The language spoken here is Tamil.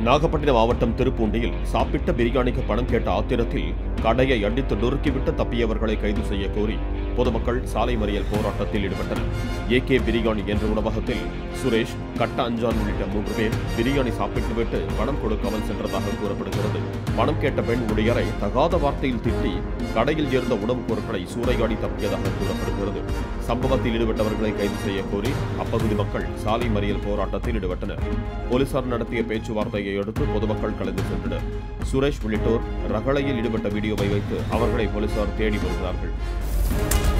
நாகப்பட்டினம் மாவட்டம் திருப்பூண்டியில் சாப்பிட்ட பிரியாணிக்கு பணம் கேட்ட ஆத்திரத்தில் கடையை அடித்து நொறுக்கிவிட்டு தப்பியவர்களை கைது செய்ய கோரி பொதுமக்கள் சாலை மறியல் போராட்டத்தில் ஈடுபட்டனர் ஏகே பிரியாணி என்ற உணவகத்தில் சுரேஷ் கட்ட அஞ்சான் உள்ளிட்ட மூன்று பேர் பிரியாணி சாப்பிட்டுவிட்டு பணம் கொடுக்காமல் சென்றதாக கூறப்படுகிறது பணம் கேட்ட பெண் ஊழியரை தகாத வார்த்தையில் திட்டி கடையில் இருந்த உணவுப் பொருட்களை சூறையாடி தப்பியதாக கூறப்படுகிறது சம்பவத்தில் ஈடுபட்டவர்களை கைது செய்ய கோரி அப்பகுதி மக்கள் சாலை மறியல் போராட்டத்தில் ஈடுபட்டனர் போலீசார் நடத்திய பேச்சுவார்த்தையை அடுத்து பொதுமக்கள் கலந்து சென்றனர் சுரேஷ் உள்ளிட்டோர் ரகளையில் ஈடுபட்ட வீடியோவை வைத்து அவர்களை போலீசார் தேடி வருகிறார்கள்